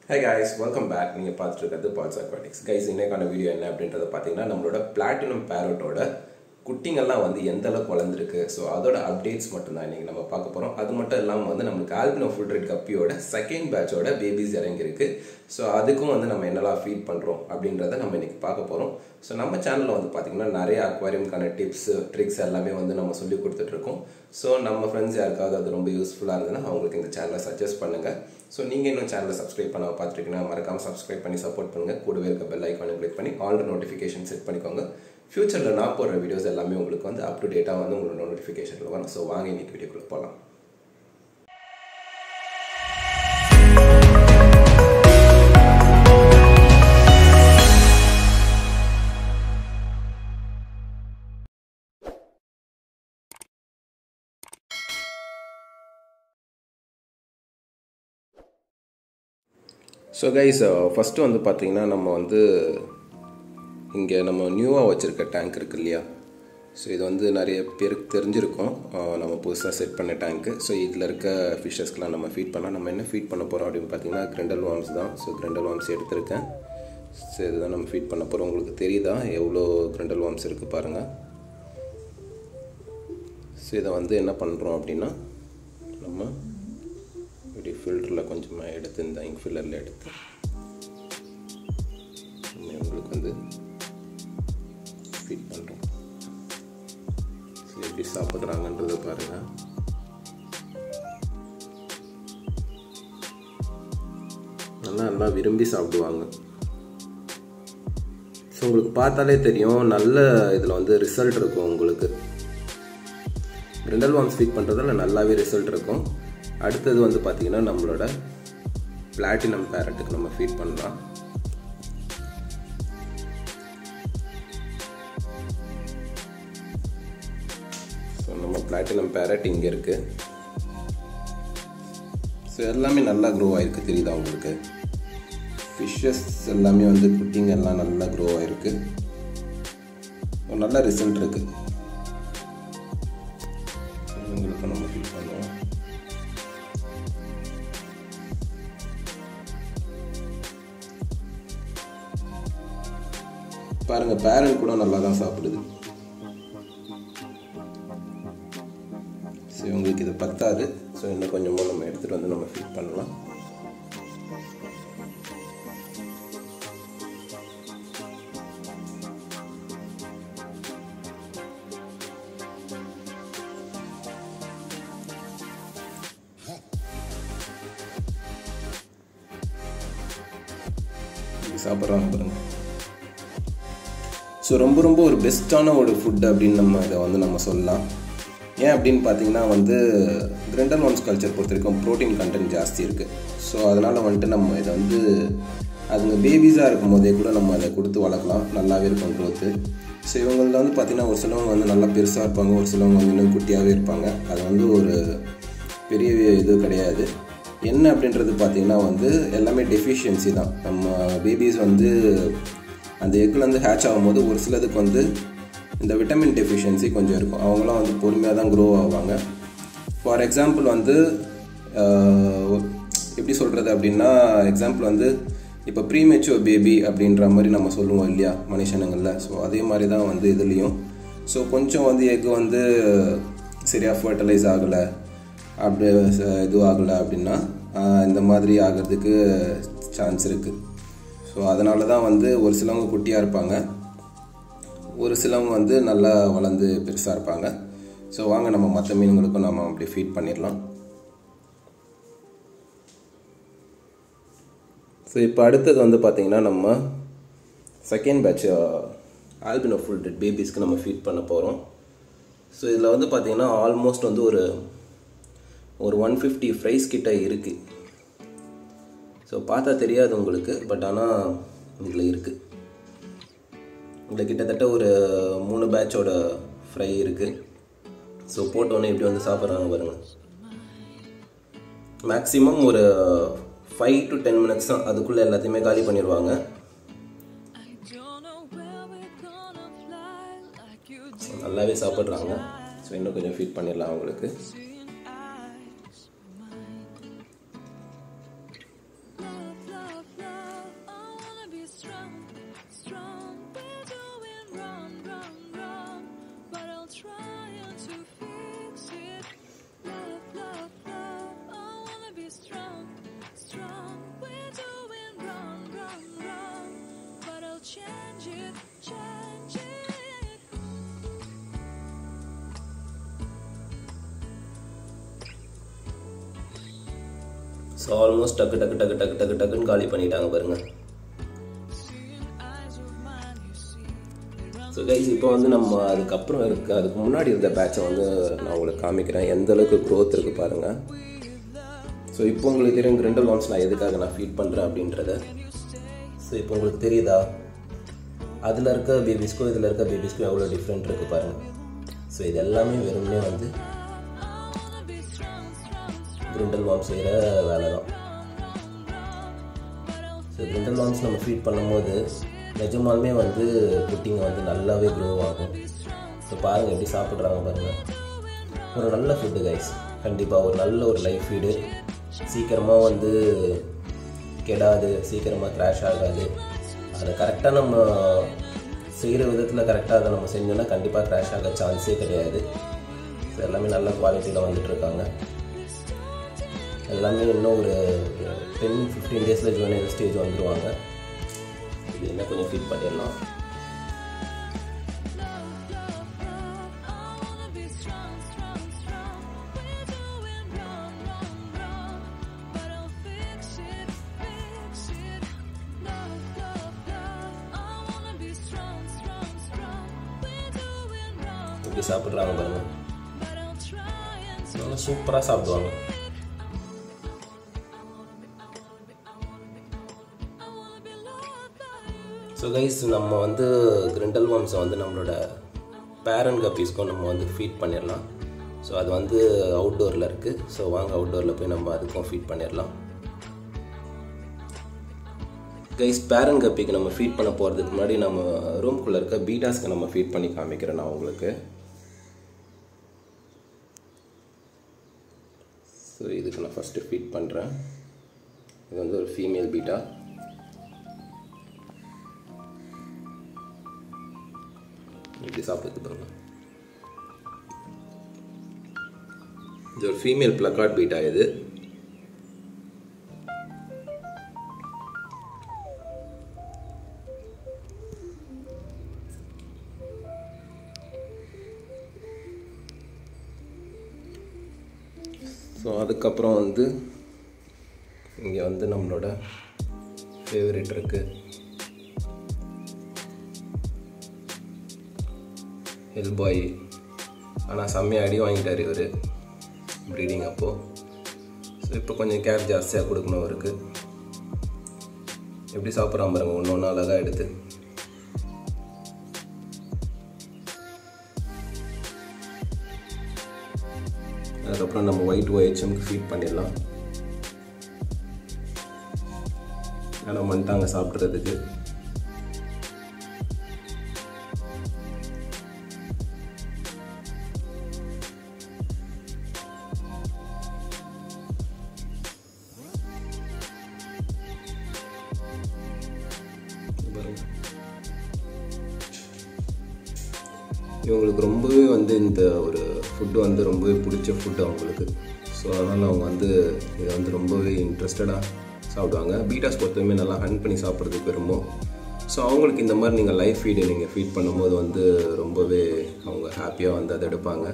ஹே guys welcome back நீங்கள் பார்த்துட்டு இருக்கிறது பால்ஸ் அக்வாட்டிக்ஸ் கைஸ் இன்னைக்கான வீடியோ என்ன அப்படின்றத பார்த்தீங்கன்னா நம்மளோட பிளாட்டினம் பேரட்டோட குட்டிங்கெல்லாம் வந்து எந்த அளவுக்கு வளர்ந்துருக்கு ஸோ அதோட அப்டேட்ஸ் மட்டும்தான் இன்றைக்கி நம்ம பார்க்க போகிறோம் அது மட்டும் இல்லாமல் வந்து நம்மளுக்கு ஆல்பினோ ஃபுல் ரெட் கப்பியோட செகண்ட் பேட்சோட பேபிஸ் இறங்கியிருக்கு ஸோ அதுக்கும் வந்து நம்ம என்னெல்லாம் ஃபீட் பண்ணுறோம் அப்படின்றத நம்ம இன்றைக்கி பார்க்க போகிறோம் ஸோ நம்ம சேனலில் வந்து பார்த்திங்கன்னா நிறைய அக்வாரியம்க்கான டிப்ஸ் ட்ரிக்ஸ் எல்லாமே வந்து நம்ம சொல்லி கொடுத்துட்ருக்கோம் ஸோ நம்ம ஃப்ரெண்ட்ஸ் யாருக்காவது அது ரொம்ப யூஸ்ஃபுல்லாக இருந்ததுன்னா அவங்களுக்கு இந்த சேனலை சஜஸ்ட் பண்ணுங்கள் ஸோ நீங்கள் இன்னும் சேனலை சப்ஸ்கிரைப் பண்ண பார்த்துருக்கீங்கன்னா மறக்காமல் சப்ஸ்கிரைப் பண்ணி சப்போர்ட் பண்ணுங்கள் கூடவே இருக்க பெல் ஐக்கானை கிளிக் பண்ணி ஆல் நோட்டிஃபிகேஷன் செட் பண்ணிக்கோங்க ஃப்யூச்சரில் நான் போடுற வீடியோஸ் எல்லாமே உங்களுக்கு வந்து அப் டு டேட்டாக வந்து உங்களோட நோட்டிஃபிகேஷனில் வரும் ஸோ வாங்க இன்னைக்கு வீடியோக்குள்ளே போகலாம் ஸோ கைஸ் ஃபஸ்ட்டு வந்து பார்த்தீங்கன்னா நம்ம வந்து இங்கே நம்ம நியூவாக வச்சுருக்க டேங்க் இருக்கு இல்லையா ஸோ இது வந்து நிறைய பேருக்கு தெரிஞ்சிருக்கும் அஹ் நம்ம புதுசாக செட் பண்ண டேங்க்கு ஸோ இதில் இருக்க ஃபிஷ்ஷஸ்க்கெலாம் நம்ம ஃபீட் பண்ணால் நம்ம என்ன ஃபீட் பண்ண போகிறோம் அப்படின்னு பார்த்தீங்கன்னா கிரெண்டல் வார்ம்ஸ் தான் ஸோ கிரெண்டல் வார்ம்ஸ் எடுத்திருக்கேன் ஸோ இதுதான் நம்ம ஃபீட் பண்ண போகிறோம் உங்களுக்கு தெரியுதா எவ்வளோ கிரெண்டல் வார்ம்ஸ் இருக்குது பாருங்கள் ஸோ இதை வந்து என்ன பண்ணுறோம் அப்படின்னா நம்ம இப்படி ஃபில்டரில் கொஞ்சமாக எடுத்து இந்த இங்க் ஃபில்லரில் எடுத்து நம்ம இவங்களுக்கு வந்து ஃபீட் பண்ணுறோம் ஸோ எப்படி சாப்பிட்றாங்கன்றதை பாருங்கள் நல்லா நல்லா விரும்பி சாப்பிடுவாங்க ஸோ உங்களுக்கு பார்த்தாலே தெரியும் நல்ல இதில் வந்து ரிசல்ட் இருக்கும் உங்களுக்கு ரெண்டல் வார்ம்ஸ் ஃபீட் பண்ணுறதுல நல்லாவே ரிசல்ட் இருக்கும் அடுத்தது வந்து பார்த்திங்கன்னா நம்மளோட பிளாட்டினம் பேரட்டுக்கு நம்ம ஃபீட் பண்ணலாம் ஸோ நம்ம பிளாட்டினம் பேரட் இங்கே இருக்குது ஸோ எல்லாமே நல்லா க்ரோ ஆகிருக்கு தெரியுதா உங்களுக்கு ஃபிஷ்ஷஸ் எல்லாமே வந்து குட்டிங்க எல்லாம் நல்லா க்ரோ ஆகிருக்கு ஒரு நல்ல ரிசல்ட் இருக்குது உங்களுக்கு நம்ம ஃபீல் பண்ணுவோம் பாருங்க பேரண்ட் கூட நல்லா தான் சாப்பிடுது சரி உங்களுக்கு இது பத்தாது ஸோ இன்னும் கொஞ்சமாக நம்ம எடுத்துகிட்டு வந்து நம்ம ஃபீட் பண்ணலாம் சாப்பிட்றாங்க பாருங்க ஸோ ரொம்ப ரொம்ப ஒரு பெஸ்ட்டான ஒரு ஃபுட் அப்படின்னு நம்ம இதை வந்து நம்ம சொல்லலாம் ஏன் அப்படின்னு பார்த்தீங்கன்னா வந்து கிரெண்டல் ஒன்ஸ் கல்ச்சர் பொறுத்த வரைக்கும் ப்ரோட்டீன் கண்டென்ட் ஜாஸ்தி இருக்குது ஸோ அதனால் வந்துட்டு நம்ம இதை வந்து அதுங்க பேபிஸாக இருக்கும் போதே கூட நம்ம அதை கொடுத்து வளர்க்கலாம் நல்லாவே இருக்கும் க்ரோத்து ஸோ இவங்களில் வந்து பார்த்திங்கன்னா ஒரு சிலவங்க வந்து நல்லா பெருசாக இருப்பாங்க ஒரு சிலவங்க வந்து இன்னும் குட்டியாகவே இருப்பாங்க அது வந்து ஒரு பெரிய இது கிடையாது என்ன அப்படின்றது பார்த்திங்கன்னா வந்து எல்லாமே டெஃபிஷியன்சி தான் நம்ம பேபிஸ் வந்து அந்த எக்லேருந்து ஹேட்ச் ஆகும்போது ஒரு சிலதுக்கு வந்து இந்த விட்டமின் டெஃபிஷியன்சி கொஞ்சம் இருக்கும் அவங்களாம் வந்து பொறுமையாக தான் க்ரோ ஆவாங்க ஃபார் எக்ஸாம்பிள் வந்து எப்படி சொல்கிறது அப்படின்னா எக்ஸாம்பிள் வந்து இப்போ ப்ரீமெச்சுவர் பேபி அப்படின்ற மாதிரி நம்ம சொல்லுவோம் இல்லையா மனுஷனுங்களில் ஸோ அதே மாதிரி தான் வந்து இதுலேயும் ஸோ கொஞ்சம் வந்து எக் வந்து சரியாக ஃபர்டிலைஸ் ஆகலை அப்படி இது ஆகலை அப்படின்னா இந்த மாதிரி ஆகிறதுக்கு சான்ஸ் இருக்குது ஸோ அதனால தான் வந்து ஒரு சிலவங்க குட்டியாக இருப்பாங்க ஒரு சிலவங்க வந்து நல்லா வளர்ந்து பெருசாக இருப்பாங்க ஸோ வாங்க நம்ம மற்ற மீன்களுக்கும் நம்ம அப்படி ஃபீட் பண்ணிடலாம் ஸோ இப்போ அடுத்தது வந்து பார்த்திங்கன்னா நம்ம second batch albino full red பேபிஸ்க்கு நம்ம ஃபீட் பண்ண போகிறோம் ஸோ இதில் வந்து பார்த்திங்கன்னா ஆல்மோஸ்ட் வந்து ஒரு ஒரு ஒன் ஃபிஃப்டி ஃப்ரைஸ் கிட்ட இருக்குது ஸோ பார்த்தா தெரியாது உங்களுக்கு பட் ஆனால் இதில் இருக்குது இதில் கிட்டத்தட்ட ஒரு மூணு பேட்சோட ஃப்ரை இருக்குது ஸோ போட்டோன்னே இப்படி வந்து சாப்பிட்றாங்க பாருங்கள் மேக்ஸிமம் ஒரு ஃபைவ் டு டென் மினிட்ஸ் தான் அதுக்குள்ளே எல்லாத்தையுமே காலி பண்ணிடுவாங்க நல்லாவே சாப்பிட்றாங்க ஸோ இன்னும் கொஞ்சம் ஃபீட் பண்ணிடலாம் அவங்களுக்கு ஸோ ஆல்மோஸ்ட் டக்கு டக்கு டக்கு டக்கு டக்கு டக்குன்னு காலி பண்ணிட்டாங்க பாருங்க ஸோ கைஸ் இப்போ வந்து நம்ம அதுக்கப்புறம் இருக்க அதுக்கு முன்னாடி இருந்த பேட்சை வந்து நான் உங்களுக்கு காமிக்கிறேன் எந்த அளவுக்கு க்ரோத் இருக்குது பாருங்கள் ஸோ இப்போ உங்களுக்கு தெரியும் கிரிண்டல் வாம்ஸ் நான் எதுக்காக நான் ஃபீட் பண்ணுறேன் அப்படின்றத ஸோ இப்போ உங்களுக்கு தெரியுதா அதில் இருக்க பேபிஸ்க்கும் இதில் இருக்க பேபிஸ்க்கும் எவ்வளோ டிஃப்ரெண்ட் இருக்குது பாருங்கள் ஸோ இது எல்லாமே வெறுமனே வந்து கிரிண்டல் வாம் செய்கிற வேலை தான் ஸோ கிரிண்டல் வாம்ஸ் நம்ம ஃபீட் பண்ணும்போது நிஜமாலுமே வந்து குட்டிங்க வந்து நல்லாவே க்ரோ ஆகும் ஸோ பாருங்கள் எப்படி சாப்பிட்றாங்க பாருங்கள் ஒரு நல்ல ஃபுட்டு கைஸ் கண்டிப்பாக ஒரு நல்ல ஒரு லைஃப் ஃபீடு சீக்கிரமாக வந்து கெடாது சீக்கிரமாக க்ராஷ் ஆகாது அதை கரெக்டாக நம்ம செய்கிற விதத்தில் கரெக்டாக அதை நம்ம செஞ்சோன்னா கண்டிப்பாக க்ராஷ் ஆக சான்ஸே கிடையாது ஸோ எல்லாமே நல்ல குவாலிட்டியில் வந்துட்டுருக்காங்க எல்லாமே இன்னும் ஒரு டென் ஃபிஃப்டீன் டேஸில் ஜூனியர் ஸ்டேஜ் வந்துடுவாங்க இது என்ன கொஞ்சம் ஃபீட் பண்ணிடலாம் இப்படி சாப்பிட்றாங்க பாருங்க நல்லா சூப்பராக சாப்பிடுவாங்க ஸோ கைஸ் நம்ம வந்து கிரிண்டல் வாம்ஸை வந்து நம்மளோட பேரண்ட் கப்பீஸ்க்கும் நம்ம வந்து ஃபீட் பண்ணிடலாம் ஸோ அது வந்து அவுட்டோரில் இருக்குது ஸோ வாங்க அவுட்டோரில் போய் நம்ம அதுக்கும் ஃபீட் பண்ணிடலாம் கைஸ் பேரண்ட் கப்பிக்கு நம்ம ஃபீட் பண்ண போகிறதுக்கு முன்னாடி நம்ம ரூம்குள்ளே இருக்க பீட்டாஸ்க்கு நம்ம ஃபீட் பண்ணி காமிக்கிறேன் நான் உங்களுக்கு ஸோ இதுக்கு நான் ஃபஸ்ட்டு ஃபீட் பண்ணுறேன் இது வந்து ஒரு ஃபீமேல் பீட்டா இப்படி சாப்பிடுது பாருங்க இது ஒரு ஃபீமேல் பிளக்கார்ட் பீட்டா இது ஸோ அதுக்கப்புறம் வந்து இங்கே வந்து நம்மளோட ஃபேவரட் இருக்குது ஹெல் பாய் ஆனால் செம்மையாக அடி வாங்கிட்டார் இவர் ப்ரீடிங் அப்போது ஸோ இப்போ கொஞ்சம் கேர் ஜாஸ்தியாக கொடுக்கணும் அவருக்கு எப்படி சாப்பிட்றான் பாருங்க ஒன்று ஒன்று அழகாக எடுத்து அதுக்கப்புறம் நம்ம ஒயிட் ஒயிட்ஸுக்கு ஃபீட் பண்ணிடலாம் ஏன்னா வந்துட்டாங்க சாப்பிட்றதுக்கு இவங்களுக்கு ரொம்பவே வந்து இந்த ஒரு ஃபுட்டு வந்து ரொம்பவே பிடிச்ச ஃபுட்டு அவங்களுக்கு ஸோ அதனால் அவங்க வந்து இதை வந்து ரொம்பவே இன்ட்ரெஸ்டடாக சாப்பிடுவாங்க பீட்டாஸ் பொறுத்தவரைமே நல்லா ஹன் பண்ணி சாப்பிட்றதுக்கு விரும்பும் ஸோ அவங்களுக்கு இந்த மாதிரி நீங்கள் லைஃப் ஃபீடு நீங்கள் ஃபீட் பண்ணும்போது வந்து ரொம்பவே அவங்க ஹாப்பியாக வந்து அதை எடுப்பாங்க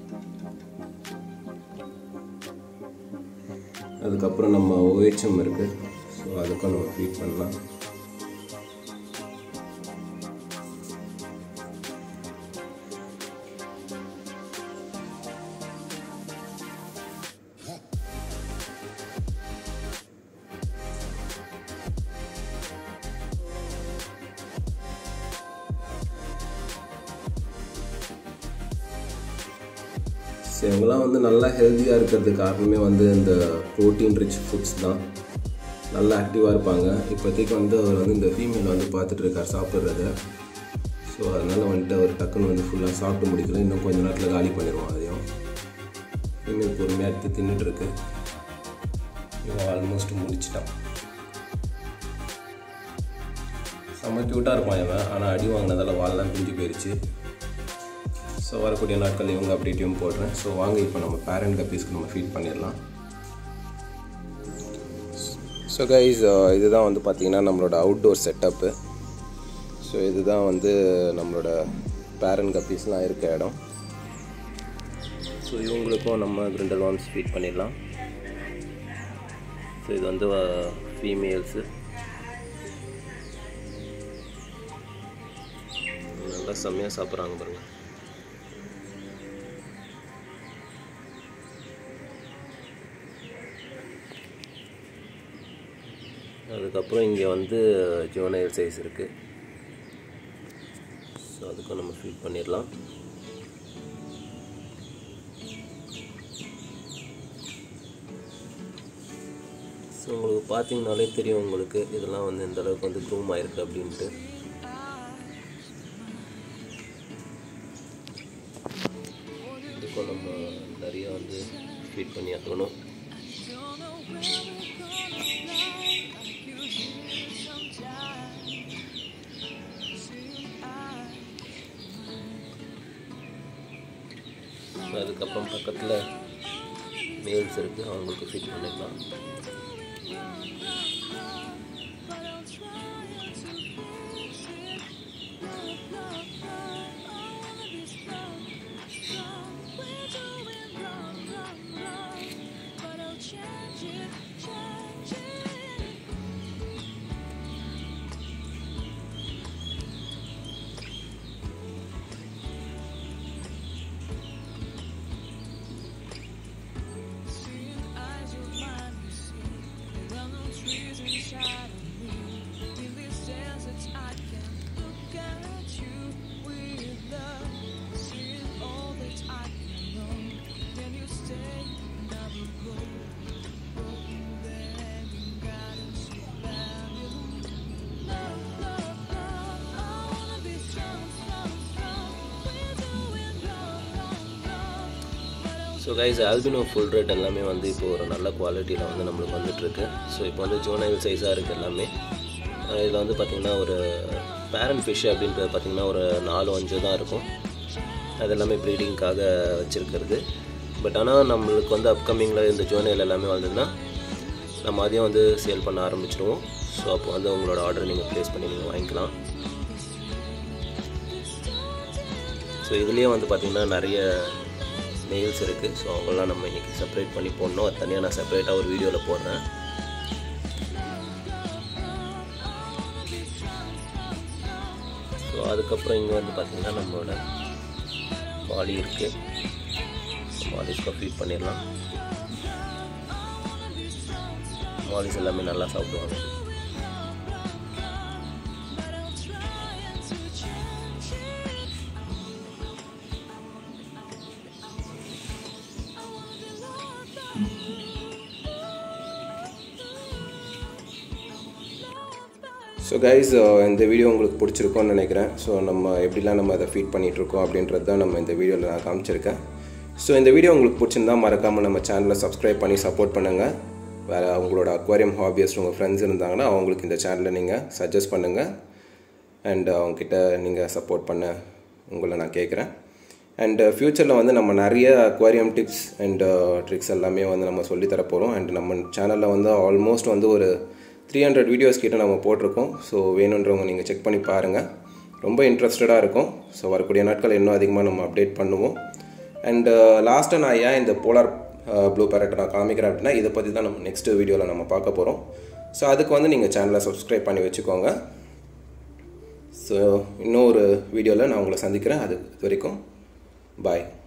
அதுக்கப்புறம் நம்ம ஓஹெச்எம் இருக்குது ஸோ அதுக்கும் நம்ம ஃபீட் பண்ணலாம் ஸோ இவங்கெல்லாம் வந்து நல்லா ஹெல்த்தியாக இருக்கிறதுக்கு காரணமே வந்து இந்த ப்ரோட்டீன் ரிச் ஃபுட்ஸ் தான் நல்லா ஆக்டிவாக இருப்பாங்க இப்போதைக்கு வந்து அவர் வந்து இந்த ஃபீமேல் வந்து பார்த்துட்டு இருக்கார் சாப்பிட்றத ஸோ அதனால் வந்துட்டு அவர் டக்குன்னு வந்து ஃபுல்லாக சாப்பிட்டு முடிக்கல இன்னும் கொஞ்ச நேரத்தில் காலி பண்ணிடுவோம் அதையும் ஃபீமேல் பொறுமையாக எடுத்து தின்னுட்டுருக்கு இவன் ஆல்மோஸ்ட் முடிச்சிட்டான் செம்ம க்யூட்டாக இருப்பான் இவன் ஆனால் அடி வாங்கினதால் வால்லாம் பிஞ்சு போயிடுச்சு ஸோ வரக்கூடிய நாட்கள் இவங்க அப்டேட்டையும் போடுறேன் ஸோ வாங்க இப்போ நம்ம பேரண்ட் கப்பீஸ்க்கு நம்ம ஃபீட் பண்ணிடலாம் ஸோ கைஸ் இதுதான் வந்து பார்த்திங்கன்னா நம்மளோட அவுட்டோர் செட்டப்பு ஸோ இதுதான் வந்து நம்மளோட பேரண்ட் கப்பீஸ்லாம் இருக்க இடம் ஸோ இவங்களுக்கும் நம்ம கிரிண்டல் வாம்ஸ் ஃபீட் பண்ணிடலாம் ஸோ இது வந்து ஃபீமேல்ஸு நல்லா செம்மையாக சாப்பிட்றாங்க பாருங்க அதுக்கப்புறம் இங்கே வந்து ஜோனைல் சைஸ் இருக்குது ஸோ அதுக்கும் நம்ம ஃபீட் பண்ணிடலாம் ஸோ உங்களுக்கு பார்த்தீங்கனாலே தெரியும் உங்களுக்கு இதெல்லாம் வந்து எந்த அளவுக்கு வந்து க்ரூம் ஆயிருக்கு அப்படின்ட்டு இதுக்கும் நம்ம நிறைய வந்து ஃபீட் பண்ணி ஆகணும் அதுக்கப்புறம் பக்கத்தில் மேல்ஸ் இருக்குது அவங்களுக்கு ஃபீட் பண்ணிக்கலாம் so guys albino full red எல்லாமே வந்து இப்போ ஒரு நல்ல குவாலிட்டியில் வந்து நம்மளுக்கு வந்துட்டுருக்கு ஸோ இப்போ வந்து ஜோனைல் சைஸாக இருக்குது எல்லாமே இதில் வந்து பார்த்திங்கன்னா ஒரு பேரண்ட் ஃபிஷ் அப்படின்றது பார்த்திங்கன்னா ஒரு நாலு அஞ்சு தான் இருக்கும் அது எல்லாமே ப்ரீடிங்க்காக வச்சுருக்கிறது பட் ஆனால் நம்மளுக்கு வந்து அப்கமிங்கில் இந்த ஜோனைல் எல்லாமே வந்ததுன்னா நம்ம அதையும் வந்து சேல் பண்ண ஆரம்பிச்சிடுவோம் ஸோ அப்போ வந்து உங்களோட ஆர்டர் நீங்கள் ப்ளேஸ் பண்ணி நீங்கள் வாங்கிக்கலாம் ஸோ இதுலேயே வந்து பார்த்திங்கன்னா நிறைய மெயில்ஸ் இருக்குது ஸோ அவங்களாம் நம்ம இன்றைக்கி செப்பரேட் பண்ணி போடணும் அது தனியாக நான் செப்பரேட்டாக ஒரு வீடியோவில் போடுறேன் ஸோ அதுக்கப்புறம் இங்கே வந்து பார்த்திங்கன்னா நம்மளோட பாடி இருக்குது மாலிஸ்க்கு ஃபீட் பண்ணிடலாம் மாலிஸ் எல்லாமே நல்லா சாப்பிடுவாங்க ஸோ கைஸ் இந்த வீடியோ உங்களுக்கு பிடிச்சிருக்கோன்னு நினைக்கிறேன் ஸோ நம்ம எப்படிலாம் நம்ம அதை ஃபீட் பண்ணிகிட்ருக்கோம் அப்படின்றது தான் நம்ம இந்த வீடியோவில் நான் காமிச்சிருக்கேன் ஸோ இந்த வீடியோ உங்களுக்கு பிடிச்சிருந்தா மறக்காமல் நம்ம சேனலை சப்ஸ்கிரைப் பண்ணி சப்போர்ட் பண்ணுங்கள் வேறு அவங்களோட அக்வாரியம் ஹாபியஸ்ட் உங்கள் ஃப்ரெண்ட்ஸ் இருந்தாங்கன்னா அவங்களுக்கு இந்த சேனலை நீங்கள் சஜஸ்ட் பண்ணுங்கள் அண்ட் அவங்கக்கிட்ட நீங்கள் சப்போர்ட் பண்ண உங்களை நான் கேட்குறேன் அண்ட் ஃப்யூச்சரில் வந்து நம்ம நிறைய அக்வாரியம் டிப்ஸ் அண்ட் ட்ரிக்ஸ் எல்லாமே வந்து நம்ம சொல்லித்தர போகிறோம் அண்ட் நம்ம சேனலில் வந்து ஆல்மோஸ்ட் வந்து ஒரு த்ரீ ஹண்ட்ரட் வீடியோஸ் கிட்ட நம்ம போட்டிருக்கோம் ஸோ வேணுன்றவங்க நீங்கள் செக் பண்ணி பாருங்கள் ரொம்ப இன்ட்ரெஸ்டடாக இருக்கும் ஸோ வரக்கூடிய நாட்கள் இன்னும் அதிகமாக நம்ம அப்டேட் பண்ணுவோம் அண்டு லாஸ்ட்டாக நான் ஏன் இந்த போலார் ப்ளூ பேரட்டை நான் காமிக்கிறேன் அப்படின்னா இதை பற்றி தான் நம்ம நெக்ஸ்ட் வீடியோவில் நம்ம பார்க்க போகிறோம் ஸோ அதுக்கு வந்து நீங்கள் சேனலை சப்ஸ்கிரைப் பண்ணி வச்சுக்கோங்க ஸோ இன்னொரு வீடியோவில் நான் உங்களை சந்திக்கிறேன் அது வரைக்கும் பாய்